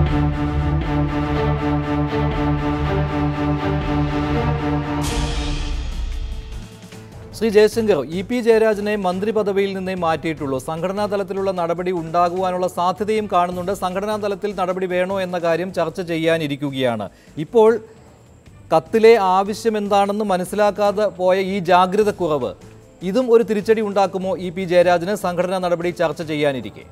Shri Jayashankar E P ജയരാജനെ മന്ത്രി പദവിയിൽ നിന്നേ മാറ്റിയിട്ടുള്ളൂ സംഘടനാ തലത്തിലുള്ള നടപടി ഉണ്ടാകുവാനുള്ള സാധ്യതയും കാണുന്നുണ്ട് സംഘടനാ തലത്തിൽ നടപടി വേണോ എന്ന കാര്യം ചർച്ച ചെയ്യാനിരിക്കുകയാണ് ഇപ്പോൾ കത്തിലെ ആവശ്യം എന്താണെന്ന് മനസ്സിലാക്കാതെ പോയ ഈ ജാഗ്രത കുറവ് ഇതും ഒരു തിരിച്ചടി ഉണ്ടാക്കുമോ ഇ പി ജയരാജന് സംഘടനാ നടപടി ചർച്ച ചെയ്യാനിരിക്കെ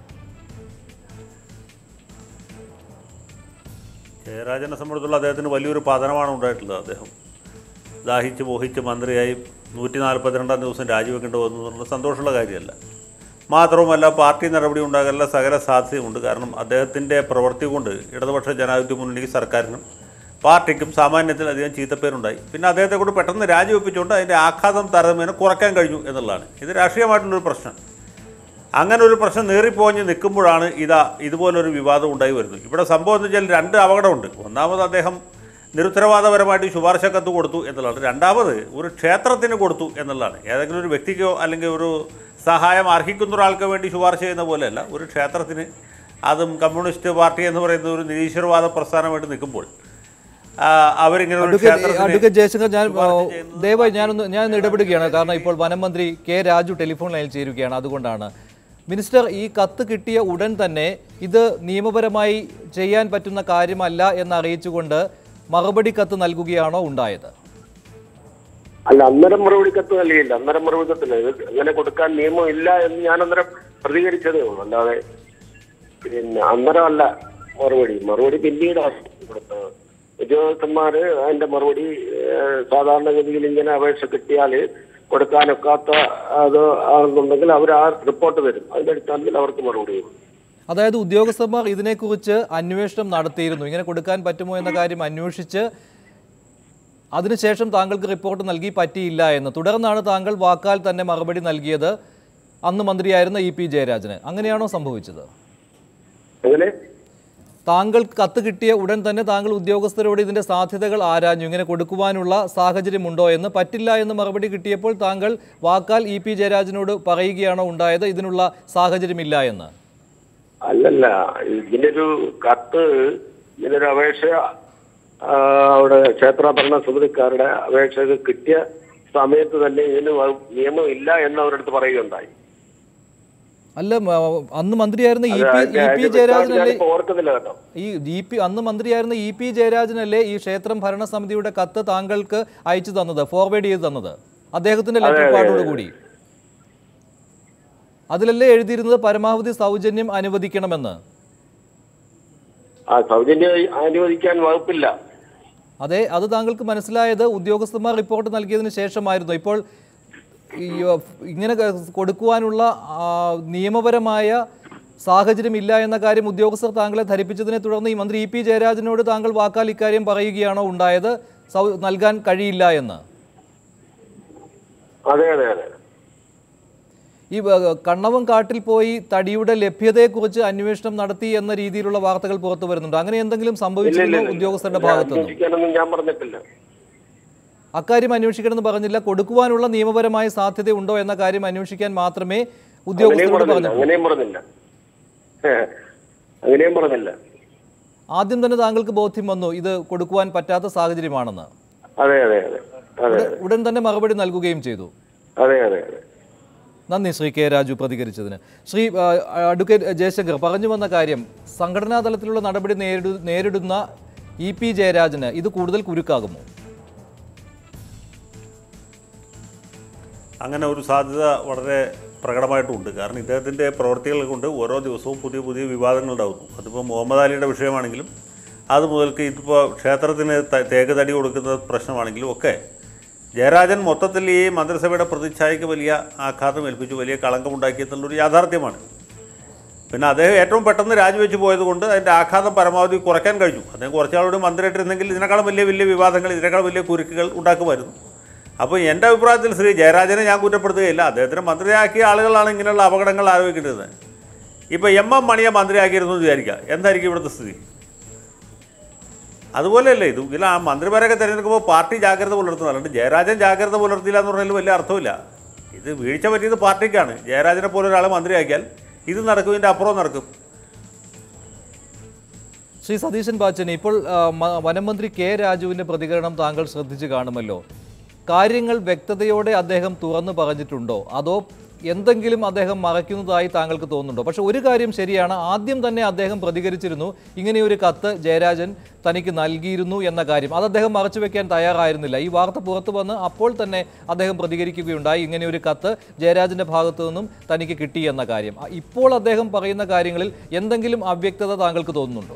ജയരാജനെ സംബന്ധിച്ചുള്ള അദ്ദേഹത്തിന് വലിയൊരു പതനമാണ് ഉണ്ടായിട്ടുള്ളത് അദ്ദേഹം ദാഹിച്ച് മോഹിച്ച് മന്ത്രിയായി നൂറ്റി നാൽപ്പത്തിരണ്ടാം ദിവസം രാജിവെക്കേണ്ടി വന്നു എന്നുള്ള സന്തോഷമുള്ള കാര്യമല്ല മാത്രവുമല്ല പാർട്ടി നടപടി ഉണ്ടാകാനുള്ള സകല സാധ്യതയുമുണ്ട് കാരണം അദ്ദേഹത്തിൻ്റെ പ്രവൃത്തി കൊണ്ട് ഇടതുപക്ഷ ജനാധിപത്യ മുന്നണിക്ക് സർക്കാരിനും പാർട്ടിക്കും സാമാന്യത്തിലധികം ചീത്തപ്പേരുണ്ടായി പിന്നെ അദ്ദേഹത്തെ കൊണ്ട് പെട്ടെന്ന് രാജിവെപ്പിച്ചുകൊണ്ട് അതിൻ്റെ ആഘാതം താരതമ്യേന കുറയ്ക്കാൻ കഴിഞ്ഞു എന്നുള്ളതാണ് ഇത് രാഷ്ട്രീയമായിട്ടുള്ളൊരു പ്രശ്നം അങ്ങനെ ഒരു പ്രശ്നം നേറിപ്പോഞ്ഞ് നിൽക്കുമ്പോഴാണ് ഇതാ ഇതുപോലൊരു വിവാദം ഉണ്ടായി വരുന്നത് ഇവിടെ സംഭവം എന്ന് വെച്ചാൽ രണ്ട് അപകടമുണ്ട് ഒന്നാമത് അദ്ദേഹം നിരുത്തരവാദപരമായിട്ട് ശുപാർശ കത്ത് കൊടുത്തു എന്നുള്ളതാണ് രണ്ടാമത് ഒരു ക്ഷേത്രത്തിന് കൊടുത്തു എന്നുള്ളതാണ് ഏതെങ്കിലും ഒരു വ്യക്തിക്കോ അല്ലെങ്കിൽ ഒരു സഹായം അർഹിക്കുന്ന ഒരാൾക്ക് വേണ്ടി ശുപാർശ ചെയ്യുന്ന പോലെയല്ല ഒരു ക്ഷേത്രത്തിന് അതും കമ്മ്യൂണിസ്റ്റ് പാർട്ടി എന്ന് പറയുന്ന ഒരു നിരീശ്വരവാദ പ്രസ്ഥാനമായിട്ട് നിൽക്കുമ്പോൾ ആ, അവരിങ്ങനെ ഒരു അഡ്വക്കേറ്റ് ക്ഷേത്രത്തിന് അഡ്വക്കേറ്റ് ജയശങ്കർ ഞാൻ ശുപാർശ ചെയ്യുന്നത് ദയവായി ഞാനൊന്ന് ഞാൻ ഒന്ന് ഇടപെടുകയാണ് കാരണം ഇപ്പോൾ വനം മന്ത്രി കെ രാജു ടെലിഫോൺ ലൈനിൽ ചേരുകയാണ് അതുകൊണ്ടാണ് മിനിസ്റ്റർ ഈ കത്ത് കിട്ടിയ ഉടൻ തന്നെ ഇത് നിയമപരമായി ചെയ്യാൻ പറ്റുന്ന കാര്യമല്ല എന്ന് അറിയിച്ചുകൊണ്ട് മറുപടി കത്ത് നൽകുകയാണോ ഉണ്ടായത് അല്ല അന്നേരം മറുപടി കത്ത് നൽകിയില്ല അന്നേരം മറുപടി കത്തില്ല ഇത് അങ്ങനെ കൊടുക്കാൻ നിയമം ഇല്ല എന്ന് ഞാൻ അന്നേരം പ്രതികരിച്ചതേ ഉള്ളൂ അല്ലാതെ പിന്നെ അന്നേരം അല്ല മറുപടി മറുപടി പിന്നീടാണ് കൊടുത്തത് ഉദ്യോഗസ്ഥന്മാര് അതിന്റെ മറുപടി ഏഹ്, സാധാരണഗതിയിൽ ഇങ്ങനെ അപേക്ഷ കിട്ടിയാൽ കൊടുക്കാനൊക്കാത്ത അത് ആണെന്നുണ്ടെങ്കിൽ അവർ ആ റിപ്പോർട്ട് തരും അതിന്റെ അടിസ്ഥാനത്തിൽ അവർക്ക് മറുപടി കൊടുക്കും അതായത് ഉദ്യോഗസ്ഥന്മാർ ഇതിനെക്കുറിച്ച് അന്വേഷണം നടത്തിയിരുന്നു ഇങ്ങനെ കൊടുക്കാൻ പറ്റുമോ എന്ന കാര്യം അന്വേഷിച്ച് അതിനുശേഷം താങ്കൾക്ക് റിപ്പോർട്ട് നൽകി പറ്റിയില്ല എന്ന് തുടർന്നാണ് താങ്കൾ വാക്കാൽ തന്നെ മറുപടി നൽകിയത് അന്ന് മന്ത്രിയായിരുന്ന ഇ പി ജയരാജന് അങ്ങനെയാണോ സംഭവിച്ചത് അങ്ങനെ താങ്കൾ കത്ത് കിട്ടിയ ഉടൻ തന്നെ താങ്കൾ ഉദ്യോഗസ്ഥരോട് ഇതിന്റെ സാധ്യതകൾ ആരാഞ്ഞു ഇങ്ങനെ കൊടുക്കുവാനുള്ള സാഹചര്യമുണ്ടോ എന്ന് പറ്റില്ല എന്ന് മറുപടി കിട്ടിയപ്പോൾ താങ്കൾ വാക്കാൽ ഇ പി ജയരാജനോട് പറയുകയാണോ ഉണ്ടായത് ഇതിനുള്ള സാഹചര്യമില്ല എന്ന് അല്ലല്ല ഇതിനൊരു കത്ത് ഇതിനൊരു അപേക്ഷ ആ, അവിടെ ക്ഷേത്ര ഭരണ സമിതിക്കാരുടെ അപേക്ഷ കിട്ടിയ സമയത്ത് തന്നെ ഇതിന് വ- നിയമം ഇല്ല എന്ന് അവരടുത്ത് പറയുകയുണ്ടായി അല്ല മ- അന്ന് മന്ത്രിയായിരുന്ന ഇ അത് പി അതിന്റെ- ഇ പി അതിന്റെ ജയരാജനല്ലേ ഞാനിപ്പോ ഓർക്കുന്നില്ല കേട്ടോ ഈ ഇ പി അന്ന് മന്ത്രിയായിരുന്ന ഇ പി ജയരാജനല്ലേ ഈ ക്ഷേത്രം ഭരണസമിതിയുടെ കത്ത് താങ്കൾക്ക് അയച്ചു തന്നത് ഫോർവേഡ് ചെയ്ത് തന്നത് അദ്ദേഹത്തിന്റെ ലെറ്റർ പാടോട് കൂടി അതിലല്ലേ എഴുതിയിരുന്നത് പരമാവധി സൗജന്യം അനുവദിക്കണമെന്ന് ആ സൗജന്യം അനുവദിക്കാൻ വകുപ്പില്ല അതെ അത് താങ്കൾക്ക് മനസ്സിലായത് ഉദ്യോഗസ്ഥന്മാർ റിപ്പോർട്ട് നൽകിയതിന് ശേഷമായിരുന്നു ഇപ്പോൾ ഈ അഹ്, ഇങ്ങനെ ക- കൊടുക്കുവാനുള്ള ആ, നിയമപരമായ സാഹചര്യം ഇല്ല എന്ന കാര്യം ഉദ്യോഗസ്ഥർ താങ്കളെ ധരിപ്പിച്ചതിനെ തുടർന്ന് ഈ മന്ത്രി ഇ പി ജയരാജനോട് താങ്കൾ വാക്കാൽ ഇക്കാര്യം പറയുകയാണോ ഉണ്ടായത് സൗ നൽകാൻ കഴിയില്ല എന്ന് അതെ അതെ അതെ ഈ വ- കണ്ണവം കാട്ടിൽ പോയി തടിയുടെ ലഭ്യതയെക്കുറിച്ച് അന്വേഷണം നടത്തി എന്ന രീതിയിലുള്ള വാർത്തകൾ പുറത്തു വരുന്നുണ്ട് അങ്ങനെ എന്തെങ്കിലും സംഭവിച്ചിരുന്നോ ഉദ്യോഗസ്ഥരുടെ ഭാഗത്തുനിന്ന് അന്വേഷിക്കാനൊന്നും ഞാൻ പറഞ്ഞിട്ടില്ല അക്കാര്യം അന്വേഷിക്കണമെന്ന് പറഞ്ഞില്ല കൊടുക്കുവാനുള്ള നിയമപരമായ സാധ്യതയുണ്ടോ എന്ന കാര്യം അന്വേഷിക്കാൻ മാത്രമേ ഉദ്യോഗസ്ഥരോട് പറഞ്ഞില്ല പറഞ്ഞു അങ്ങനെയും പറഞ്ഞില്ല അങ്ങനെയും പറഞ്ഞില്ല ആദ്യം തന്നെ താങ്കൾക്ക് ബോധ്യം വന്നു ഇത് കൊടുക്കുവാൻ പറ്റാത്ത സാഹചര്യമാണെന്ന് അതെ അതെ അതെ അതെ ഉടൻ- ഉടൻ തന്നെ മറുപടി നൽകുകയും ചെയ്തു അതെ അതെ അതെ നന്ദി ശ്രീ കെ രാജു പ്രതികരിച്ചതിന് ശ്രീ ആ, അഡ്വക്കേറ്റ് ജയശങ്കർ പറഞ്ഞു വന്ന കാര്യം സംഘടനാ തലത്തിലുള്ള നടപടി നേരിടു നേരിടുന്ന ഇ പി ജയരാജന് ഇത് കൂടുതൽ കുരുക്കാകുമോ അങ്ങനെ ഒരു സാധ്യത വളരെ പ്രകടമായിട്ടുമുണ്ട് കാരണം ഇദ്ദേഹത്തിൻ്റെ പ്രവർത്തികൾ കൊണ്ട് ഓരോ ദിവസവും പുതിയ പുതിയ വിവാദങ്ങൾ ഉണ്ടാകുന്നു അതിപ്പോൾ മുഹമ്മദ് അലിയുടെ വിഷയമാണെങ്കിലും അത് മുതൽക്ക് ഇതിപ്പോൾ ക്ഷേത്രത്തിന് ത- തേക്ക് തടി കൊടുക്കുന്ന പ്രശ്നമാണെങ്കിലും ഒക്കെ ജയരാജൻ മൊത്തത്തിൽ ഈ മന്ത്രിസഭയുടെ പ്രതിച്ഛായയ്ക്ക് വലിയ ആഘാതം ഏൽപ്പിച്ചു വലിയ കളങ്കമുണ്ടാക്കി എന്നുള്ളൊരു യാഥാർത്ഥ്യമാണ് പിന്നെ അദ്ദേഹം ഏറ്റവും പെട്ടെന്ന് രാജിവെച്ച് പോയത് കൊണ്ട് അതിൻ്റെ ആഘാതം പരമാവധി കുറയ്ക്കാൻ കഴിഞ്ഞു അദ്ദേഹം കുറച്ചാളോട് മന്ത്രിയായിട്ടിരുന്നെങ്കിൽ ഇതിനേക്കാളും വലിയ വലിയ വിവാദങ്ങൾ ഇതിനേക്കാൾ വലിയ കുരുക്കുകൾ ഉണ്ടാക്കുമായിരുന്നു അപ്പോൾ എൻ്റെ അഭിപ്രായത്തിൽ ശ്രീ ജയരാജനെ ഞാൻ കുറ്റപ്പെടുത്തുകയില്ല അദ്ദേഹത്തിന് മന്ത്രിയാക്കിയ ആളുകളാണ് ഇങ്ങനെയുള്ള അപകടങ്ങൾ ആരോപിക്കേണ്ടത് ഇപ്പോൾ എം എം മണിയെ മന്ത്രിയാക്കിയിരുന്നു എന്ന് വിചാരിക്കുക എന്തായിരിക്കും ഇവിടുത്തെ സ്ഥിതി അതുപോലെയല്ലേ ഇത് ഇതിൽ ആ മന്ത്രിമാരൊക്കെ തിരഞ്ഞെടുക്കുമ്പോൾ പാർട്ടി ജാഗ്രത പുലർത്തുന്നു അല്ലാണ്ട് ജയരാജൻ ജാഗ്രത പുലർത്തിയില്ല എന്ന് പറഞ്ഞാൽ വലിയ അർത്ഥമില്ല ഇത് വീഴ്ച പറ്റിയത് പാർട്ടിക്കാണ് ജയരാജനെ പോലെ ഒരാളെ മന്ത്രിയാക്കിയാൽ ഇത് നടക്കും ഇതിൻ്റെ അപ്പുറം നടക്കും ശ്രീ സതീശൻ ബാച്ചൻ ഇപ്പോൾ ആ, മ- വനം മന്ത്രി കെ രാജുവിന്റെ പ്രതികരണം താങ്കൾ ശ്രദ്ധിച്ചു കാണുമല്ലോ കാര്യങ്ങൾ വ്യക്തതയോടെ അദ്ദേഹം തുറന്നു പറഞ്ഞിട്ടുണ്ടോ അതോ എന്തെങ്കിലും അദ്ദേഹം മറയ്ക്കുന്നതായി താങ്കൾക്ക് തോന്നുന്നുണ്ടോ പക്ഷെ ഒരു കാര്യം ശരിയാണ് ആദ്യം തന്നെ അദ്ദേഹം പ്രതികരിച്ചിരുന്നു ഇങ്ങനെയൊരു കത്ത് ജയരാജൻ തനിക്ക് നൽകിയിരുന്നു എന്ന കാര്യം അത് അദ്ദേഹം മറച്ചു വെക്കാൻ തയ്യാറായിരുന്നില്ല ഈ വാർത്ത പുറത്തു വന്ന് അപ്പോൾ തന്നെ അദ്ദേഹം പ്രതികരിക്കുകയുണ്ടായി ഇങ്ങനെയൊരു കത്ത് ജയരാജന്റെ ഭാഗത്തു നിന്നും തനിക്ക് കിട്ടി എന്ന കാര്യം ആ, ഇപ്പോൾ അദ്ദേഹം പറയുന്ന കാര്യങ്ങളിൽ എന്തെങ്കിലും അവ്യക്തത താങ്കൾക്ക് തോന്നുന്നുണ്ടോ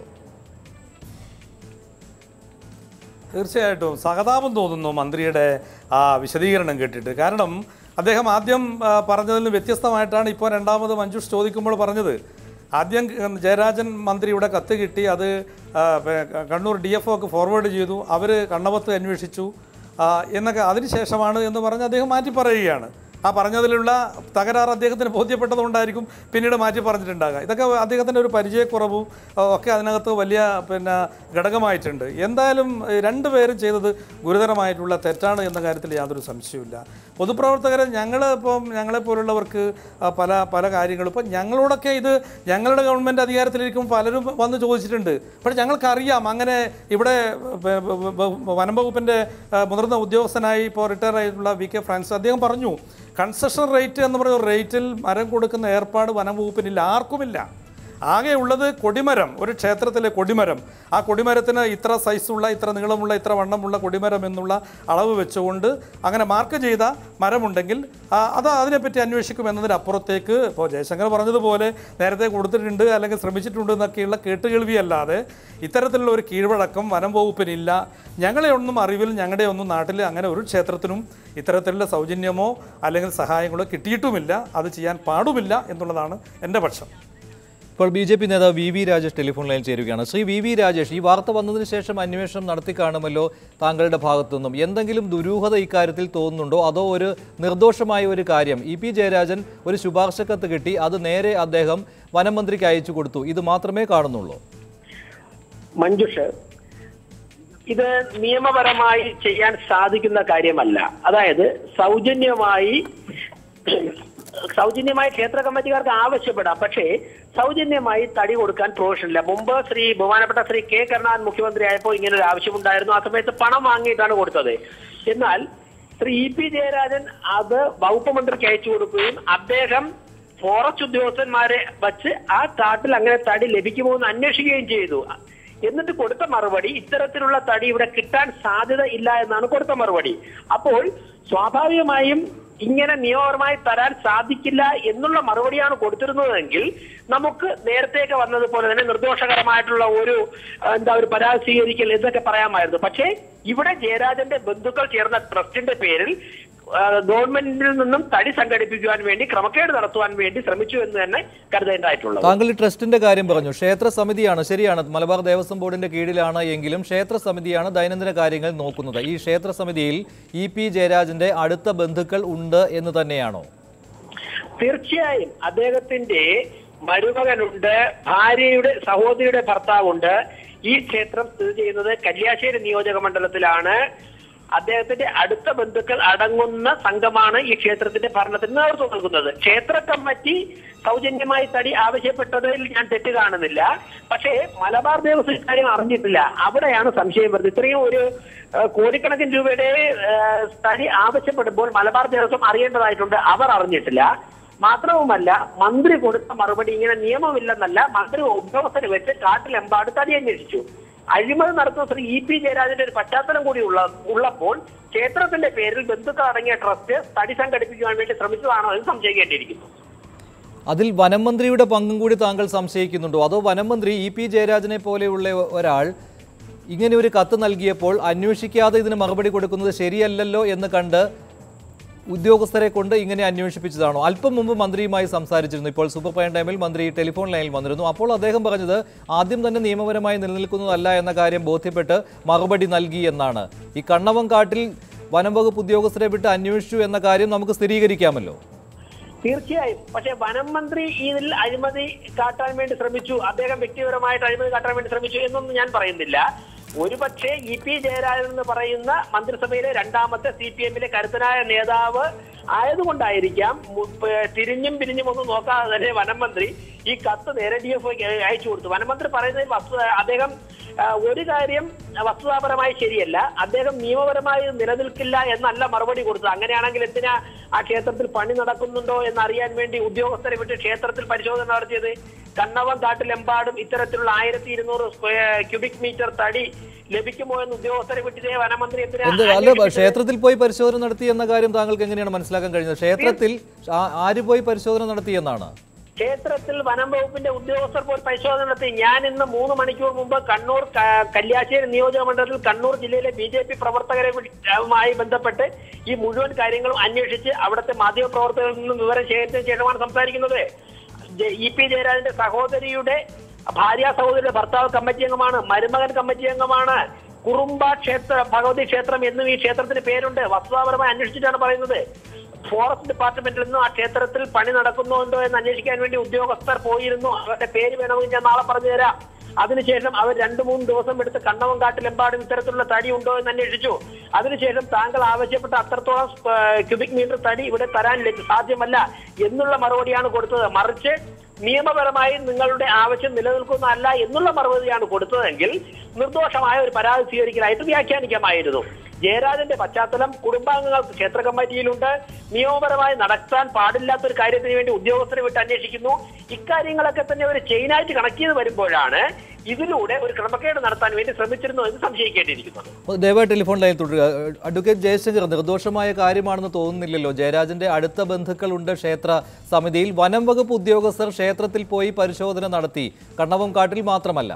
തീർച്ചയായിട്ടും സഹതാപം തോന്നുന്നു മന്ത്രിയുടെ ആ വിശദീകരണം കേട്ടിട്ട് കാരണം അദ്ദേഹം ആദ്യം ആ, പറഞ്ഞതിൽ നിന്ന് വ്യത്യസ്തമായിട്ടാണ് ഇപ്പോൾ രണ്ടാമത് മഞ്ജുഷ് ചോദിക്കുമ്പോൾ പറഞ്ഞത് ആദ്യം ക- ജയരാജൻ മന്ത്രിയുടെ കത്ത് കിട്ടി അത് ആ, പെ- കണ്ണൂർ ഡി എഫ് ഒക്ക് ഫോർവേഡ് ചെയ്തു അവർ കണ്ണവത്ത് അന്വേഷിച്ചു ആ, എന്നൊക്കെ അതിനുശേഷമാണ് എന്ന് പറഞ്ഞ് അദ്ദേഹം മാറ്റി പറയുകയാണ് ആ പറഞ്ഞതിലുള്ള തകരാറ് അദ്ദേഹത്തിന് ബോധ്യപ്പെട്ടതുകൊണ്ടായിരിക്കും പിന്നീട് മാറ്റി പറഞ്ഞിട്ടുണ്ടാകുക ഇതൊക്കെ അദ്ദേഹത്തിൻ്റെ ഒരു പരിചയക്കുറവും ആ, ഒക്കെ അതിനകത്ത് വലിയ പിന്നെ ഘടകമായിട്ടുണ്ട് എന്തായാലും ഏഹ്, രണ്ടുപേരും ചെയ്തത് ഗുരുതരമായിട്ടുള്ള തെറ്റാണ് എന്ന കാര്യത്തിൽ യാതൊരു സംശയവുമില്ല പൊതുപ്രവർത്തകരെ ഞങ്ങൾ ഇപ്പം ഞങ്ങളെപ്പോലുള്ളവർക്ക് ആ, പല പല കാര്യങ്ങളും ഇപ്പം ഞങ്ങളോടൊക്കെ ഇത് ഞങ്ങളുടെ ഗവൺമെൻറ് അധികാരത്തിലിരിക്കും പലരും വന്ന് ചോദിച്ചിട്ടുണ്ട് പക്ഷേ ഞങ്ങൾക്കറിയാം അങ്ങനെ ഇവിടെ വ- വ- വ- വനം വകുപ്പിൻ്റെ ആ, മുതിർന്ന ഉദ്യോഗസ്ഥനായി ഇപ്പോൾ റിട്ടയർ ആയിട്ടുള്ള വി കെ ഫ്രാൻസിസ് അദ്ദേഹം പറഞ്ഞു കൺസെഷൻ റേറ്റ് എന്ന് പറയുന്ന ഒരു റേറ്റിൽ മരം കൊടുക്കുന്ന ഏർപ്പാട് വനം വകുപ്പിനില്ല ആർക്കുമില്ല ആകെ ഉള്ളത് കൊടിമരം ഒരു ക്ഷേത്രത്തിലെ കൊടിമരം ആ കൊടിമരത്തിന് ഇത്ര സൈസുള്ള ഇത്ര നീളമുള്ള ഇത്ര വണ്ണമുള്ള കൊടിമരം എന്നുള്ള അളവ് വെച്ചുകൊണ്ട് അങ്ങനെ മാർക്ക് ചെയ്ത മരമുണ്ടെങ്കിൽ ആ, അത് അതിനെപ്പറ്റി അന്വേഷിക്കും എന്നതിനപ്പുറത്തേക്ക് ഇപ്പോൾ ജയശങ്കർ പറഞ്ഞതുപോലെ നേരത്തെ കൊടുത്തിട്ടുണ്ട് അല്ലെങ്കിൽ ശ്രമിച്ചിട്ടുണ്ട് എന്നൊക്കെയുള്ള കേട്ടുകേൾവിയല്ലാതെ ഇത്തരത്തിലുള്ള ഒരു കീഴ്വഴക്കം വനം വകുപ്പിനില്ല ഞങ്ങളെ ഒന്നും അറിവിൽ ഞങ്ങളുടെ ഒന്നും നാട്ടിൽ അങ്ങനെ ഒരു ക്ഷേത്രത്തിനും ഇത്തരത്തിലുള്ള സൗജന്യമോ അല്ലെങ്കിൽ സഹായങ്ങളോ കിട്ടിയിട്ടുമില്ല അത് ചെയ്യാൻ പാടുമില്ല എന്നുള്ളതാണ് എൻ്റെ പക്ഷം ഇപ്പോൾ ബി ജെ പി നേതാവ് വി വി രാജേഷ് ടെലിഫോൺ ലൈനിൽ ചേരുകയാണ് ശ്രീ വി വി രാജേഷ് ഈ വാർത്ത വന്നതിന് ശേഷം അന്വേഷണം നടത്തി കാണുമല്ലോ താങ്കളുടെ ഭാഗത്തു നിന്നും എന്തെങ്കിലും ദുരൂഹത ഇക്കാര്യത്തിൽ തോന്നുന്നുണ്ടോ അതോ ഒരു നിർദോഷമായ ഒരു കാര്യം ഇ പി ജയരാജൻ ഒരു ശുപാർശ കത്ത് കിട്ടി അത് നേരെ അദ്ദേഹം വനം മന്ത്രിക്ക് അയച്ചു കൊടുത്തു ഇത് മാത്രമേ കാണുന്നുള്ളൂ മഞ്ജുഷ് ഇത് നിയമപരമായി ചെയ്യാൻ സാധിക്കുന്ന കാര്യമല്ല അതായത് സൗജന്യമായി സൗജന്യമായി ക്ഷേത്ര കമ്മിറ്റിക്കാർക്ക് ആവശ്യപ്പെടാം പക്ഷേ സൗജന്യമായി തടി കൊടുക്കാൻ പ്രൊവിഷനില്ല മുമ്പ് ശ്രീ ബഹുമാനപ്പെട്ട ശ്രീ കെ കരുണാകരൻ മുഖ്യമന്ത്രി ആയപ്പോൾ ഇങ്ങനെ ഒരു ആവശ്യമുണ്ടായിരുന്നു ആ സമയത്ത് പണം വാങ്ങിയിട്ടാണ് കൊടുത്തത് എന്നാൽ ശ്രീ ഇ പി ജയരാജൻ അത് വകുപ്പ് മന്ത്രിക്ക് അയച്ചു കൊടുക്കുകയും അദ്ദേഹം ഫോറസ്റ്റ് ഉദ്യോഗസ്ഥന്മാരെ വച്ച് ആ കാട്ടിൽ അങ്ങനെ തടി ലഭിക്കുമോ എന്ന് അന്വേഷിക്കുകയും ചെയ്തു എന്നിട്ട് കൊടുത്ത മറുപടി ഇത്തരത്തിലുള്ള തടി ഇവിടെ കിട്ടാൻ സാധ്യത ഇല്ല എന്നാണ് കൊടുത്ത മറുപടി അപ്പോൾ സ്വാഭാവികമായും ഇങ്ങനെ നിയമപരമായി തരാൻ സാധിക്കില്ല എന്നുള്ള മറുപടിയാണ് കൊടുത്തിരുന്നതെങ്കിൽ നമുക്ക് നേരത്തെയൊക്കെ വന്നതുപോലെ തന്നെ നിർദോഷകരമായിട്ടുള്ള ഒരു ആ, എന്താ ഒരു പരാതി സ്വീകരിക്കൽ എന്നൊക്കെ പറയാമായിരുന്നു പക്ഷേ ഇവിടെ ജയരാജന്റെ ബന്ധുക്കൾ ചേർന്ന ട്രസ്റ്റിന്റെ പേരിൽ ആ, ഗവൺമെന്റിൽ നിന്നും തടി സംഘടിപ്പിക്കുവാൻ വേണ്ടി ക്രമക്കേട് നടത്തുവാൻ വേണ്ടി ശ്രമിച്ചു എന്ന് തന്നെ കരുതേണ്ടതായിട്ടുള്ളത് താങ്കൾ ഈ ട്രസ്റ്റിന്റെ കാര്യം പറഞ്ഞു ക്ഷേത്ര സമിതിയാണ് ശരിയാണ് മലബാർ ദേവസ്വം ബോർഡിന്റെ കീഴിലാണ് എങ്കിലും ക്ഷേത്ര സമിതിയാണ് ദൈനംദിന കാര്യങ്ങൾ നോക്കുന്നത് ഈ ക്ഷേത്ര സമിതിയിൽ ഇ പി ജയരാജന്റെ അടുത്ത ബന്ധുക്കൾ ഉണ്ട് എന്ന് തന്നെയാണോ തീർച്ചയായും അദ്ദേഹത്തിന്റെ മരുമകനുണ്ട് ഭാര്യയുടെ സഹോദരിയുടെ ഭർത്താവുണ്ട് ഈ ക്ഷേത്രം സ്ഥിതി ചെയ്യുന്നത് കല്യാശ്ശേരി നിയോജക മണ്ഡലത്തിലാണ് അദ്ദേഹത്തിന്റെ അടുത്ത ബന്ധുക്കൾ അടങ്ങുന്ന സംഘമാണ് ഈ ക്ഷേത്രത്തിന്റെ ഭരണത്തിന് നേതൃത്വം നൽകുന്നത് ക്ഷേത്ര കമ്മിറ്റി സൗജന്യമായി തടി ആവശ്യപ്പെട്ടതിൽ ഞാൻ തെറ്റ് കാണുന്നില്ല പക്ഷേ മലബാർ ദേവസ്വം ഇക്കാര്യം അറിഞ്ഞിട്ടില്ല അവിടെയാണ് സംശയം വരുന്നത് ഇത്രയും ഒരു ആ, കോടിക്കണക്കിന് രൂപയുടെ ആ, തടി ആവശ്യപ്പെടുമ്പോൾ മലബാർ ദേവസ്വം അറിയേണ്ടതായിട്ടുണ്ട് അവർ അറിഞ്ഞിട്ടില്ല മാത്രവുമല്ല മന്ത്രി കൊടുത്ത മറുപടി ഇങ്ങനെ നിയമമില്ലെന്നല്ല മന്ത്രി ഉദ്യോഗസ്ഥരെ വെച്ച് കാട്ടിലെമ്പാട് തടി അന്വേഷിച്ചു അഴിമതി നടത്തുന്ന ശ്രീ ഇ പി ജയരാജന്റെ ഒരു പശ്ചാത്തലം കൂടി ഉള്ള ഉള്ളപ്പോൾ ക്ഷേത്രത്തിന്റെ പേരിൽ ബന്ധുക്കൾ അടങ്ങിയ ട്രസ്റ്റ് തടി സംഘടിപ്പിക്കുവാൻ വേണ്ടി ശ്രമിച്ചതാണോ എന്ന് സംശയിക്കേണ്ടിയിരിക്കുന്നു അതിൽ വനം മന്ത്രിയുടെ പങ്കും കൂടി താങ്കൾ സംശയിക്കുന്നുണ്ടോ അതോ വനം മന്ത്രി ഇ പി ജയരാജനെ പോലെയുള്ള ഒരാൾ ഇങ്ങനെ ഒരു കത്ത് നൽകിയപ്പോൾ അന്വേഷിക്കാതെ ഇതിന് മറുപടി കൊടുക്കുന്നത് ശരിയല്ലല്ലോ എന്ന് കണ്ട് ഉദ്യോഗസ്ഥരെ കൊണ്ട് ഇങ്ങനെ അന്വേഷിപ്പിച്ചതാണോ അല്പം മുമ്പ് മന്ത്രിയുമായി സംസാരിച്ചിരുന്നു ഇപ്പോൾ സൂപ്പർ പ്രൈം ടൈമിൽ മന്ത്രി ടെലിഫോൺ ലൈനിൽ വന്നിരുന്നു അപ്പോൾ അദ്ദേഹം പറഞ്ഞത് ആദ്യം തന്നെ നിയമപരമായി നിലനിൽക്കുന്നതല്ല എന്ന കാര്യം ബോധ്യപ്പെട്ട് മറുപടി നൽകി എന്നാണ് ഈ കണ്ണവം കാട്ടിൽ വനം വകുപ്പ് ഉദ്യോഗസ്ഥരെ വിട്ട് അന്വേഷിച്ചു എന്ന കാര്യം നമുക്ക് സ്ഥിരീകരിക്കാമല്ലോ തീർച്ചയായും പക്ഷെ വനം മന്ത്രി ഇതിൽ അഴിമതി കാട്ടാൻ വേണ്ടി ശ്രമിച്ചു അദ്ദേഹം വ്യക്തിപരമായിട്ട് അഴിമതി കാട്ടാൻ വേണ്ടി ശ്രമിച്ചു എന്നൊന്നും ഞാൻ പറയുന്നില്ല ഒരുപക്ഷെ ഇ പി ജയരാജൻ എന്ന് പറയുന്ന മന്ത്രിസഭയിലെ രണ്ടാമത്തെ സി പി എമ്മിലെ കരുത്തനായ നേതാവ് ആയതുകൊണ്ടായിരിക്കാം മു- പ- തിരിഞ്ഞും പിരിഞ്ഞും ഒന്നും നോക്കാതെ തന്നെ വനം മന്ത്രി ഈ കത്ത് നേരെ ഡി എഫ് അയച്ചു കൊടുത്തു വനമന്ത്രി പറയുന്നത് വസ്തു അദ്ദേഹം ആ, ഒരു കാര്യം വസ്തുതാപരമായി ശരിയല്ല അദ്ദേഹം നിയമപരമായി നിലനിൽക്കില്ല എന്നല്ല മറുപടി കൊടുത്തത് അങ്ങനെയാണെങ്കിൽ എന്തിനാ ആ ക്ഷേത്രത്തിൽ പണി നടക്കുന്നുണ്ടോ എന്ന് അറിയാൻ വേണ്ടി ഉദ്യോഗസ്ഥരെ വിട്ട് ക്ഷേത്രത്തിൽ പരിശോധന നടത്തിയത് കണ്ണവം കാട്ടിലെമ്പാടും ഇത്തരത്തിലുള്ള ആയിരത്തി ഇരുന്നൂറ് ക്യൂബിക് മീറ്റർ തടി ലഭിക്കുമോ എന്ന് ഉദ്യോഗസ്ഥരെ വിട്ടിതേ വനമന്ത്രി എന്തിനാ എന്ത് അല്ല അന്വേഷിച്ചത്? ക്ഷേത്രത്തിൽ പോയി പരിശോധന നടത്തി എന്ന കാര്യം താങ്കൾക്ക് എങ്ങനെയാണ് മനസ്സിലാക്കാൻ കഴിയുന്നത് ക്ഷേത്രത്തിൽ ആ- ആര് പോയി പരിശോധന നടത്തി എന്നാണ് ക്ഷേത്രത്തിൽ വനം വകുപ്പിന്റെ ഉദ്യോഗസ്ഥർ പോയി പരിശോധന നടത്തി ഞാൻ ഇന്ന് മൂന്ന് മണിക്കൂർ മുമ്പ് കണ്ണൂർ ക- കല്യാശ്ശേരി നിയോജക മണ്ഡലത്തിൽ കണ്ണൂർ ജില്ലയിലെ ബി ജെ പി പ്രവർത്തകരെ വിളിച്ചുമായി ബന്ധപ്പെട്ട് ഈ മുഴുവൻ കാര്യങ്ങളും അന്വേഷിച്ച് അവിടുത്തെ മാധ്യമ പ്രവർത്തകരിൽ നിന്നും വിവരം ശേഖരിച്ചതിന് ശേഷമാണ് സംസാരിക്കുന്നത് ജെ- ഇ പി ജയരാജന്റെ സഹോദരിയുടെ ഭാര്യ സഹോദരിയുടെ ഭർത്താവ് കമ്മിറ്റി അംഗമാണ് മരുമകൻ കമ്മിറ്റി അംഗമാണ് കുറുമ്പ ക്ഷേത്ര ഭഗവതി ക്ഷേത്രം എന്നും ഈ ക്ഷേത്രത്തിന് പേരുണ്ട് വസ്തുതാപരമായി അന്വേഷിച്ചിട്ടാണ് പറയുന്നത് ഫോറസ്റ്റ് ഡിപ്പാർട്ട്മെന്റിൽ നിന്നും ആ ക്ഷേത്രത്തിൽ പണി നടക്കുന്നുണ്ടോ എന്ന് അന്വേഷിക്കാൻ വേണ്ടി ഉദ്യോഗസ്ഥർ പോയിരുന്നു അവരുടെ പേര് വേണമെങ്കിൽ ഞാൻ നാളെ പറഞ്ഞു തരാം അതിനുശേഷം അവർ രണ്ടു മൂന്ന് ദിവസം എടുത്ത് കണ്ണവങ്കാട്ടിലെമ്പാടും ഇത്തരത്തിലുള്ള തടി ഉണ്ടോ എന്ന് അന്വേഷിച്ചു അതിനുശേഷം താങ്കൾ ആവശ്യപ്പെട്ട അത്രത്തോളം ക്യൂബിക് മീറ്റർ തടി ഇവിടെ തരാൻ ലഭ്യ- സാധ്യമല്ല എന്നുള്ള മറുപടിയാണ് കൊടുത്തത് മറിച്ച് നിയമപരമായി നിങ്ങളുടെ ആവശ്യം നിലനിൽക്കുന്നതല്ല എന്നുള്ള മറുപടിയാണ് കൊടുത്തതെങ്കിൽ നിർദോഷമായ ഒരു പരാതി സ്വീകരിക്കലായിട്ട് വ്യാഖ്യാനിക്കാമായിരുന്നു ജയരാജന്റെ പശ്ചാത്തലം കുടുംബാംഗങ്ങൾക്ക് ക്ഷേത്ര കമ്മിറ്റിയിലുണ്ട് നിയമപരമായി നടത്താൻ പാടില്ലാത്ത ഒരു കാര്യത്തിന് വേണ്ടി ഉദ്യോഗസ്ഥരെ വിട്ട് അന്വേഷിക്കുന്നു ഇക്കാര്യങ്ങളൊക്കെ തന്നെ ഒരു ചെയിനായിട്ട് കണക്ട് ചെയ്ത് വരുമ്പോഴാണ് ഇതിലൂടെ ഒരു ക്രമക്കേട് നടത്താൻ വേണ്ടി ശ്രമിച്ചിരുന്നു എന്ന് സംശയിക്കേണ്ടിയിരിക്കുന്നത് അപ്പോൾ ദയവായി ടെലിഫോൺ ലൈൻ തുടരുക അഡ്വക്കേറ്റ് ജയശങ്കർ നിർദോഷമായ കാര്യമാണെന്ന് തോന്നുന്നില്ലല്ലോ ജയരാജന്റെ അടുത്ത ബന്ധുക്കളുണ്ട് ക്ഷേത്ര സമിതിയിൽ വനം വകുപ്പ് ഉദ്യോഗസ്ഥർ ക്ഷേത്രത്തിൽ പോയി പരിശോധന നടത്തി കണ്ണവം കാട്ടിൽ മാത്രമല്ല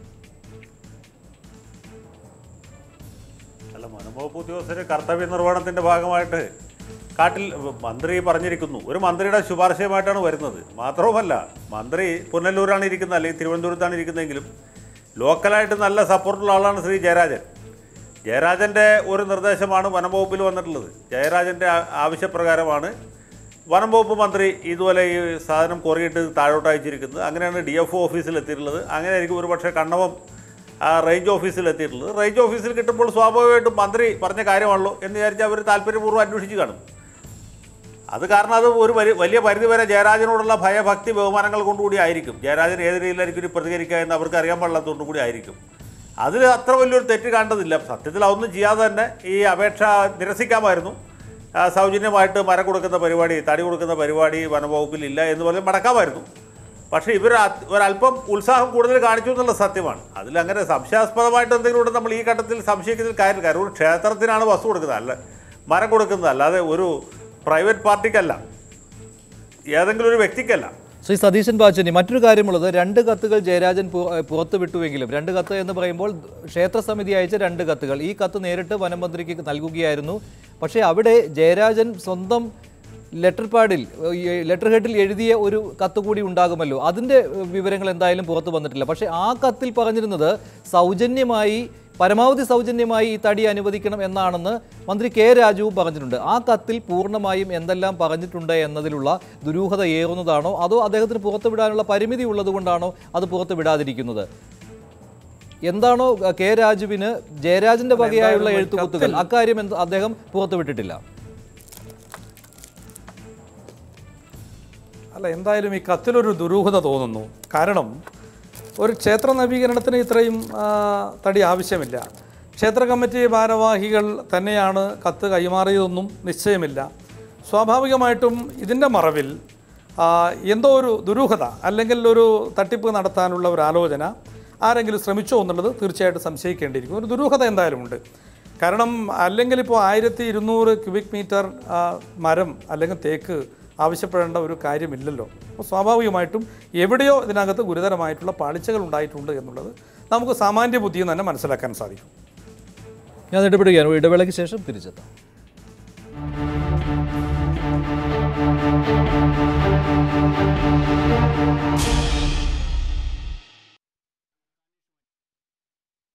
അല്ല വനംവകുപ്പ് ഉദ്യോഗസ്ഥർ കർത്തവ്യ നിർവഹണത്തിന്റെ ഭാഗമായിട്ട് കാട്ടിൽ മന്ത്രി പറഞ്ഞിരിക്കുന്നു ഒരു മന്ത്രിയുടെ ശുപാർശയുമായിട്ടാണ് വരുന്നത് മാത്രവുമല്ല മന്ത്രി പുനലൂരാണ് ഇരിക്കുന്നത് അല്ലെങ്കിൽ തിരുവനന്തപുരത്താണ് ഇരിക്കുന്നതെങ്കിലും ലോക്കലായിട്ട് നല്ല സപ്പോർട്ടുള്ള ആളാണ് ശ്രീ ജയരാജൻ ജയരാജൻ്റെ ഒരു നിർദ്ദേശമാണ് വനംവകുപ്പിൽ വന്നിട്ടുള്ളത് ജയരാജൻ്റെ ആ- ആവശ്യപ്രകാരമാണ് വനം വകുപ്പ് മന്ത്രി ഇതുപോലെ ഈ സാധനം കുറയിട്ട് താഴോട്ട് അയച്ചിരിക്കുന്നത് അങ്ങനെയാണ് ഡി എഫ് ഒ ഓഫീസിൽ എത്തിയിട്ടുള്ളത് അങ്ങനെയായിരിക്കും ഒരുപക്ഷെ കണ്ണവം ആ റേഞ്ച് ഓഫീസിൽ എത്തിയിട്ടുള്ളത് റേഞ്ച് ഓഫീസിൽ കിട്ടുമ്പോൾ സ്വാഭാവികമായിട്ടും മന്ത്രി പറഞ്ഞ കാര്യമാണല്ലോ എന്ന് വിചാരിച്ച് അവർ താല്പര്യപൂർവ്വം അന്വേഷിച്ച് കാണും അത് കാരണം അത് ഒരു വലിയ വലിയ പരിധി വരെ ജയരാജനോടുള്ള ഭയഭക്തി ബഹുമാനങ്ങൾ കൊണ്ടുകൂടി ആയിരിക്കും ജയരാജൻ ഏത് രീതിയിലായിരിക്കും ഇനി പ്രതികരിക്കുക എന്ന് അവർക്ക് അറിയാൻ പാടില്ലാത്തതുകൊണ്ട് കൂടി ആയിരിക്കും അതിൽ അത്ര വലിയൊരു തെറ്റ് കണ്ടതില്ല സത്യത്തിൽ അതൊന്നും ചെയ്യാതെ തന്നെ ഈ അപേക്ഷ നിരസിക്കാമായിരുന്നു ആ, സൗജന്യമായിട്ട് മരം കൊടുക്കുന്ന പരിപാടി തടി കൊടുക്കുന്ന പരിപാടി വനവകുപ്പിൽ ഇല്ല എന്ന് പറഞ്ഞ് മടക്കാമായിരുന്നു പക്ഷേ ഇവർ അത് ഒരല്പം ഉത്സാഹം കൂടുതൽ കാണിച്ചു എന്നുള്ള സത്യമാണ് അതിൽ അങ്ങനെ സംശയാസ്പദമായിട്ട് എന്തെങ്കിലും ഉണ്ടെങ്കിൽ നമ്മൾ ഈ ഘട്ടത്തിൽ സംശയിക്കുന്നതിൽ കാര്യമില്ല കാരണം ഒരു ക്ഷേത്രത്തിനാണ് വസ്തു കൊടുക്കുന്നത് അല്ല മരം കൊടുക്കുന്നത് അല്ലാതെ ഒരു പ്രൈവറ്റ് പാർട്ടിക്കല്ല ഏതെങ്കിലും ഒരു വ്യക്തിക്കല്ല ശ്രീ സതീശൻ പാച്ചനി മറ്റൊരു കാര്യമുള്ളത് രണ്ട് കത്തുകൾ ജയരാജൻ പു- ഏഹ് പുറത്തു വിട്ടുവെങ്കിലും രണ്ട് കത്ത് എന്ന് പറയുമ്പോൾ ക്ഷേത്ര സമിതി അയച്ച രണ്ട് കത്തുകൾ ഈ കത്ത് നേരിട്ട് വനം മന്ത്രിക്ക് നൽകുകയായിരുന്നു പക്ഷേ അവിടെ ജയരാജൻ സ്വന്തം ലെറ്റർ പാഡിൽ ഏഹ്, ഈ ലെറ്റർ ഹെഡിൽ എഴുതിയ ഒരു കത്ത് കൂടി ഉണ്ടാകുമല്ലോ അതിൻ്റെ ഏഹ്, വിവരങ്ങൾ എന്തായാലും പുറത്തു വന്നിട്ടില്ല പക്ഷേ ആ കത്തിൽ പറഞ്ഞിരുന്നത് സൗജന്യമായി പരമാവധി സൗജന്യമായി ഈ തടി അനുവദിക്കണം എന്നാണെന്ന് മന്ത്രി കെ രാജുവും പറഞ്ഞിട്ടുണ്ട് ആ കത്തിൽ പൂർണ്ണമായും എന്തെല്ലാം പറഞ്ഞിട്ടുണ്ട് എന്നതിലുള്ള ദുരൂഹത ഏറുന്നതാണോ അതോ അദ്ദേഹത്തിന് പുറത്തുവിടാനുള്ള പരിമിതി ഉള്ളതുകൊണ്ടാണോ അത് പുറത്തു വിടാതിരിക്കുന്നത് എന്താണോ അഹ്, കെ രാജുവിന് ജയരാജന്റെ വകയായുള്ള എന്തായാലും ഈ എഴുത്തുകുത്തുകൾ കത്തിൽ- അക്കാര്യം എന്ത് അദ്ദേഹം പുറത്തുവിട്ടിട്ടില്ല അല്ല എന്തായാലും ഈ കത്തിലൊരു ദുരൂഹത തോന്നുന്നു കാരണം ഒരു ക്ഷേത്ര നവീകരണത്തിന് ഇത്രയും ആ, തടി ആവശ്യമില്ല ക്ഷേത്ര കമ്മിറ്റി ഭാരവാഹികൾ തന്നെയാണ് കത്ത് കൈമാറിയതൊന്നും നിശ്ചയമില്ല സ്വാഭാവികമായിട്ടും ഇതിൻ്റെ മറവിൽ ആ, എന്തോ ഒരു ദുരൂഹത അല്ലെങ്കിൽ ഒരു തട്ടിപ്പ് നടത്താനുള്ള ഒരു ആലോചന ആരെങ്കിലും ശ്രമിച്ചോ എന്നുള്ളത് തീർച്ചയായിട്ടും സംശയിക്കേണ്ടിയിരിക്കും ഒരു ദുരൂഹത എന്തായാലും ഉണ്ട് കാരണം അല്ലെങ്കിൽ ഇപ്പോൾ ആയിരത്തി ഇരുന്നൂറ് ക്യൂബിക് മീറ്റർ ആ, മരം അല്ലെങ്കിൽ തേക്ക് ആവശ്യപ്പെടേണ്ട ഒരു കാര്യമില്ലല്ലോ അപ്പോൾ സ്വാഭാവികമായിട്ടും എവിടെയോ ഇതിനകത്ത് ഗുരുതരമായിട്ടുള്ള പാളിച്ചകൾ ഉണ്ടായിട്ടുണ്ട് എന്നുള്ളത് നമുക്ക് സാമാന്യ ബുദ്ധിയിൽ തന്നെ മനസ്സിലാക്കാൻ സാധിക്കും ഞാൻ ഇടപെടുകയാണ് ഒരു ഇടവേളയ്ക്ക് ശേഷം തിരിച്ചെത്താം